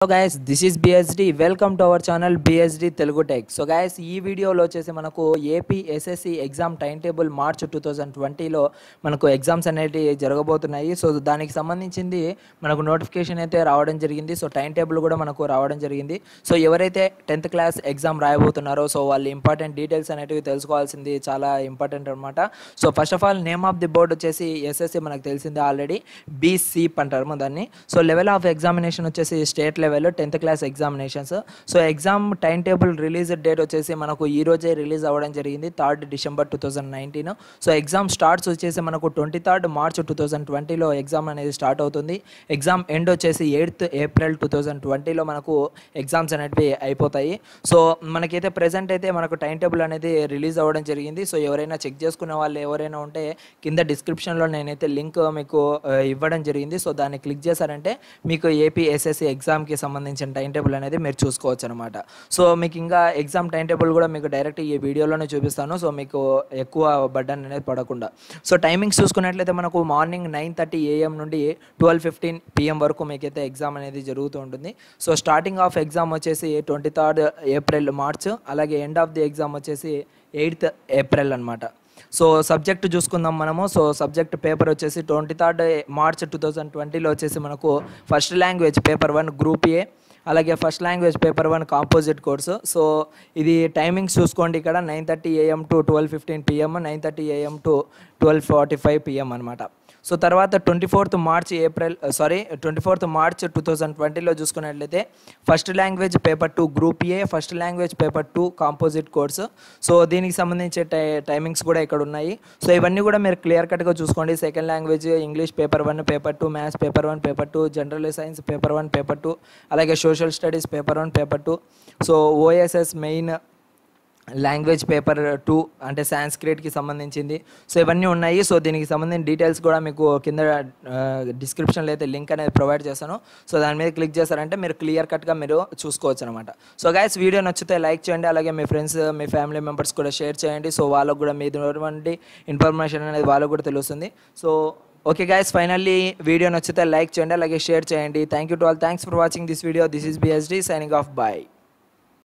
so guys this is BSD welcome to our channel BSD Telugu tech so guys ఈ వీడియోలో వచ్చేసి మనకు AP SSC exam time table March two thousand ట్వంటీలో మనకు exams అనేవి జరగబోతున్నాయి సో దానికి సంబంధించింది మనకు నోటిఫికేషన్ అయితే రావడం జరిగింది సో టైం టేబుల్ కూడా మనకు రావడం జరిగింది సో ఎవరైతే టెన్త్ క్లాస్ ఎగ్జామ్ రాయబోతున్నారో సో వాళ్ళు ఇంపార్టెంట్ డీటెయిల్స్ అనేటివి తెలుసుకోవాల్సింది చాలా ఇంపార్టెంట్ అనమాట so first of all name of the board వచ్చేసి ఎస్ఎస్సి మనకు తెలిసిందే ఆల్రెడీ బీసీప్ అంటారు దాన్ని సో లెవెల్ ఆఫ్ ఎగ్జామినేషన్ వచ్చేసి state level tenth class examinations so exam time table release date వచ్చేసి మనకు ఈ రోజే రిలీజ్ అవ్వడం జరిగింది third December two thousand nineteen so exam starts వచ్చేసి మనకు twenty third March two thousand ట్వంటీలో ఎగ్జామ్ అనేది స్టార్ట్ అవుతుంది ఎగ్జామ్ ఎండ్ వచ్చేసి ఎయిత్ ఏప్రిల్ టూ థౌజండ్ ట్వంటీలో మనకు ఎగ్జామ్స్ అనేటివి అయిపోతాయి సో మనకైతే ప్రెసెంట్ అయితే మనకు టైం టేబుల్ అనేది రిలీజ్ అవ్వడం జరిగింది సో ఎవరైనా చెక్ చేసుకునే వాళ్ళు ఎవరైనా ఉంటే కింద డిస్క్రిప్షన్లో నేనైతే లింక్ మీకు ఆ, ఇవ్వడం జరిగింది సో దాన్ని క్లిక్ చేశారంటే మీకు ఏపీ ఎస్ఎస్సి ఎగ్జామ్కి సంబంధించిన టైం టేబుల్ అనేది మీరు చూసుకోవచ్చు అనమాట సో మీకు ఇంకా ఎగ్జామ్ టైం టేబుల్ కూడా మీకు డైరెక్ట్ ఈ వీడియోలోనే చూపిస్తాను సో మీకు ఎక్కువ బర్డన్ అనేది పడకుండా సో టైమింగ్స్ చూసుకున్నట్లయితే మనకు మార్నింగ్ నైన్ థర్టీ ఏఎం నుండి ట్వెల్వ్ ఫిఫ్టీన్ పిఎం వరకు మీకైతే ఎగ్జామ్ అనేది జరుగుతూ ఉంటుంది సో స్టార్టింగ్ ఆఫ్ ఎగ్జామ్ వచ్చేసి ట్వంటీ థర్డ్ ఏప్రిల్ మార్చ్ అలాగే ఎండ్ ఆఫ్ ది ఎగ్జామ్ వచ్చేసి ఎయిత్ ఏప్రిల్ అనమాట సో సబ్జెక్ట్ చూసుకుందాం మనము సో సబ్జెక్ట్ పేపర్ వచ్చేసి twenty third March two thousand ట్వంటీలో వచ్చేసి మనకు first language paper one group A అలాగే first language paper one composite course so ఇది టైమింగ్స్ చూసుకోండి ఇక్కడ nine thirty AM to twelve fifteen PM nine thirty AM to twelve forty five PM అనమాట so తర్వాత twenty fourth March April sorry twenty fourth March two thousand ట్వంటీలో చూసుకున్నట్లయితే first language paper two group A first language paper two composite course so దీనికి సంబంధించే టై timings కూడా ఇక్కడ ఉన్నాయి so ఇవన్నీ కూడా మీరు క్లియర్ కట్గా చూసుకోండి second language English paper one paper two maths paper one paper two general science paper one paper two అలాగే social studies paper one paper two so OSS main language paper two అంటే సాంస్క్రిట్కి సంబంధించింది so ఇవన్నీ ఉన్నాయి so దీనికి సంబంధించిన details కూడా మీకు కింద డిస్క్రిప్షన్లో అయితే లింక్ అనేది ప్రొవైడ్ చేస్తాను సో దాని మీద క్లిక్ చేశారంటే మీరు క్లియర్ కట్గా మీరు చూసుకోవచ్చు అనమాట సో గైస్ వీడియో నచ్చితే లైక్ చేయండి అలాగే మీ ఫ్రెండ్స్ మీ ఫ్యామిలీ మెంబర్స్ కూడా షేర్ చేయండి సో వాళ్ళకు కూడా మీద ఉన్నటువంటి ఇన్ఫర్మేషన్ అనేది వాళ్ళకు కూడా తెలుస్తుంది so okay guys finally video నచ్చితే లైక్ చేయండి అలాగే షేర్ చేయండి thank you to all thanks for watching this video this is BSD signing off bye